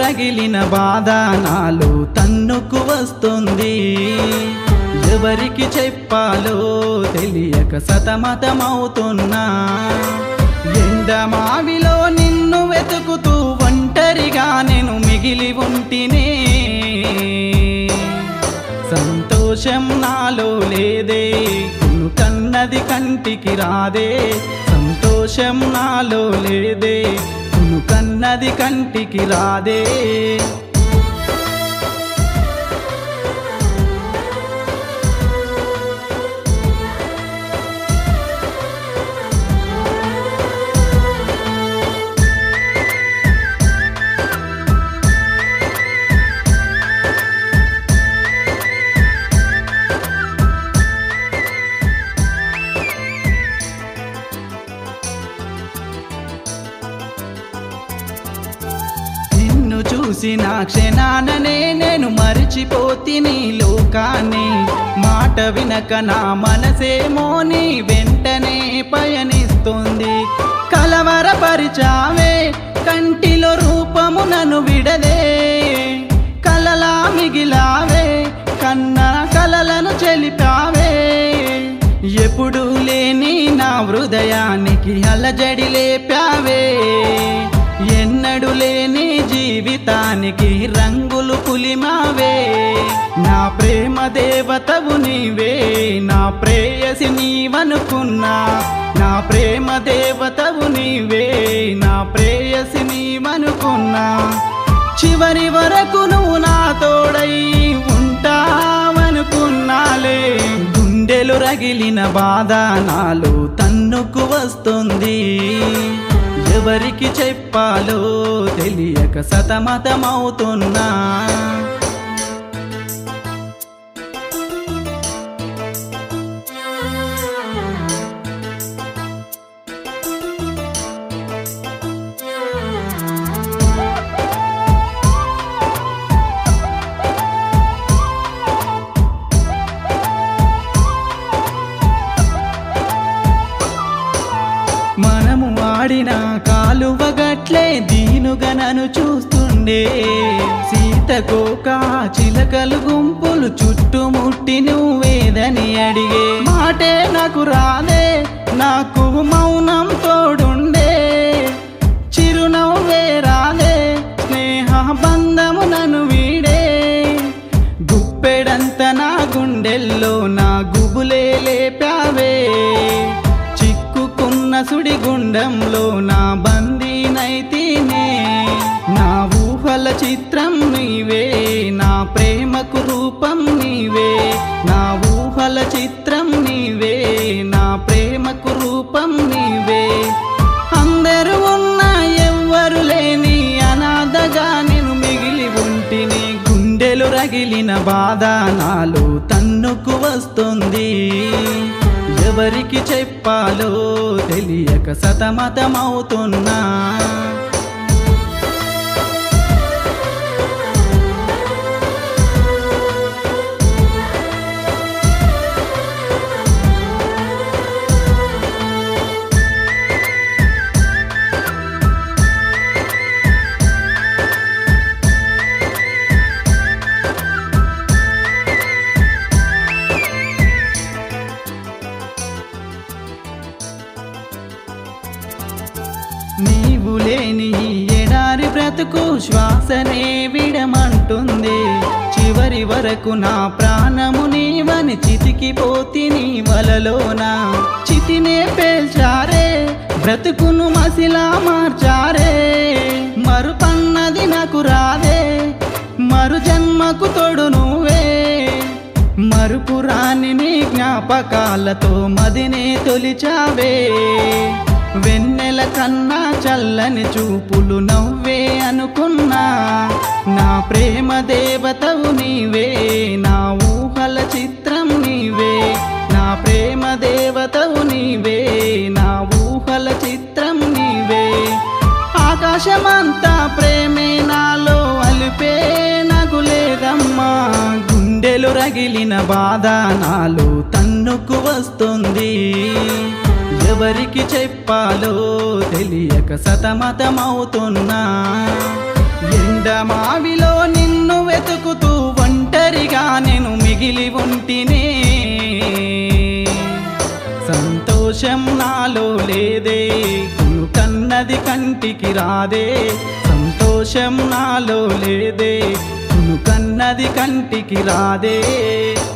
రగిలిన బాధ నాలో తన్నుకు వస్తుంది ఎవరికి చెప్పాలో తెలియక సతమతమవుతున్నా ఎండమావిలో నిన్ను వెతుకుతూ ఒంటరిగా నేను మిగిలి ఉంటినే సంతోషం నాలో లేదే కును కన్నది కంటికి రాదే సంతోషం నాలో లేదే కును కన్నది కంటికి రాదే నిన్ను చూసిన క్షణాననే నేను మరిచిపోతిని లోకాన్ని మాట వినక నా మనసేమో నీ వెంటనే పయనిస్తుంది కలవరపరిచావే కంటిలో రూపము నన్ను విడదే కలలా మిగిలావే కన్న కలలను చెలిపావే ఎప్పుడు లేని నా హృదయానికి అలజడి లేపావే ఎన్నడు లేని జీవితానికి రంగులు పులిమావే నా ప్రేమ దేవతవు నీవే నా ప్రేయసి నీవనుకున్నా నా ప్రేమ దేవతవు నీవే నా ప్రేయసి నీవనుకున్నా చివరి వరకు నువ్వు నా తోడై ఉంటావనుకున్నాలే గుండెలు రగిలిన బాధ నాలో తన్నుకు వస్తుంది ఎవరికి చెప్పాలో తెలియక సతమతమవుతున్నా మనము ఆడిన కాలువ గట్లే దీనుగా నన్ను చూస్తుండే సీతకోక చిలకలు గుంపులు చుట్టుముట్టి నువ్వేదని అడిగే మాటే నాకు రాదే నాకు మౌనం తోడుండే చిరునవ్వే రాదే స్నేహ బంధము నన్ను వీడే గుప్పెడంత నా గుండెల్లో నా గుబులే లేపావే చిక్కుకున్న సుడిగుండంలో నా బందీనైతేనే నా ఊహల చిత్రం నీవే నా ప్రేమకు రూపం నీవే నా ఊహల చిత్రం నీవే నా ప్రేమకు రూపం నీవే అందరూ ఉన్న ఎవ్వరు లేని అనాథగా నేను మిగిలి ఉంటిని గుండెలు రగిలిన బాధ నాలో తన్నుకు వస్తుంది ఎవరికి చెప్పాలో తెలియక సతమతమవుతున్నా నీవు లేని ఈ ఎడారి బ్రతుకు శ్వాసనే విడమంటుంది చివరి వరకు నా ప్రాణము నీవని చితికిపోతి నీ వలలోన చితినే పేల్చారే బ్రతుకును మసిలా మార్చారే మరుపన్నది నాకు రాదే మరు జన్మకు తోడు నువ్వే మరుపు రాని నీ జ్ఞాపకాలతో మదినే తొలిచావే వెన్నెల కన్నా చల్లని చూపులు నవ్వే అనుకున్నా నా ప్రేమ దేవతవు నీవే నా ఊహల చిత్రం నీవే నా ప్రేమ దేవతవు నీవే నా ఊహల చిత్రం నీవే ఆకాశమంతా ప్రేమే నాలో అలిపే నాకు లేదమ్మా గుండెలు రగిలిన బాధ నాలో తన్నుకు వస్తుంది ఎవరికి చెప్పాలో తెలియక సతమతమవుతున్నా ఎండ ఎండమావిలో నిన్ను వెతుకుతూ ఒంటరిగా నేను మిగిలి ఉంటినే సంతోషం నాలో లేదే కన్నది కంటికి రాదే సంతోషం నాలో లేదే కన్నది కంటికి రాదే